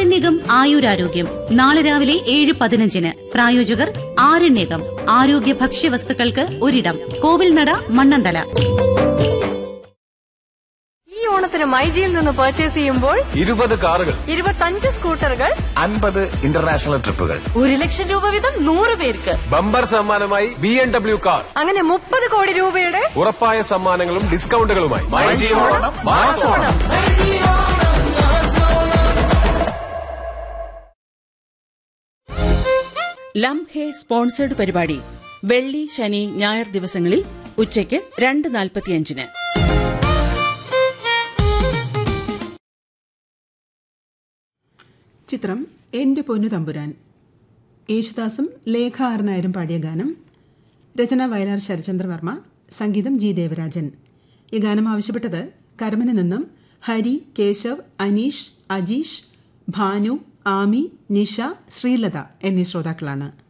ആരണ്യകം ആയുരാരോഗ്യം നാളെ രാവിലെ ഏഴ് പതിനഞ്ചിന് പ്രായോജകർ ആരണ്യകം ആരോഗ്യ ഭക്ഷ്യവസ്തുക്കൾക്ക് ഒരിടം കോവിൽനട മണ്ണന്തല ഈ ഓണത്തിന് മൈജിയിൽ നിന്ന് പർച്ചേസ് ചെയ്യുമ്പോൾ ഇരുപത് കാറുകൾ ഇരുപത്തഞ്ച് സ്കൂട്ടറുകൾ അൻപത് ഇന്റർനാഷണൽ ട്രിപ്പുകൾ ഒരു ലക്ഷം രൂപ വീതം നൂറ് പേർക്ക് ബമ്പർ സമ്മാനമായി ബി എം ഡബ്ല്യു കാർ അങ്ങനെ മുപ്പത് കോടി രൂപയുടെ ഉറപ്പായ സമ്മാനങ്ങളും ഡിസ്കൗണ്ടുകളുമായി ഓണം, മാസ് ഓണം. ലം ഹേ സ്പോൺസേഡ് പരിപാടി വെള്ളി ശനി ഞായർ ദിവസങ്ങളിൽ ഉച്ചയ്ക്ക് രണ്ട് നാൽപ്പത്തിയഞ്ചിന് ചിത്രം എന്റെ പൊന്നു തമ്പുരാൻ യേശുദാസും ലേഖ ആർ നായരും പാടിയ ഗാനം രചന വയലാർ ശരചന്ദ്ര വർമ്മ സംഗീതം ജി ദേവരാജൻ ഈ ഗാനം ആവശ്യപ്പെട്ടത് കരമന നിന്നും ഹരി കേശവ് അനീഷ് അജീഷ് ഭാനു ആമി നിഷ ശ്രീലത എന്നീ ശ്രോതാക്കളാണ്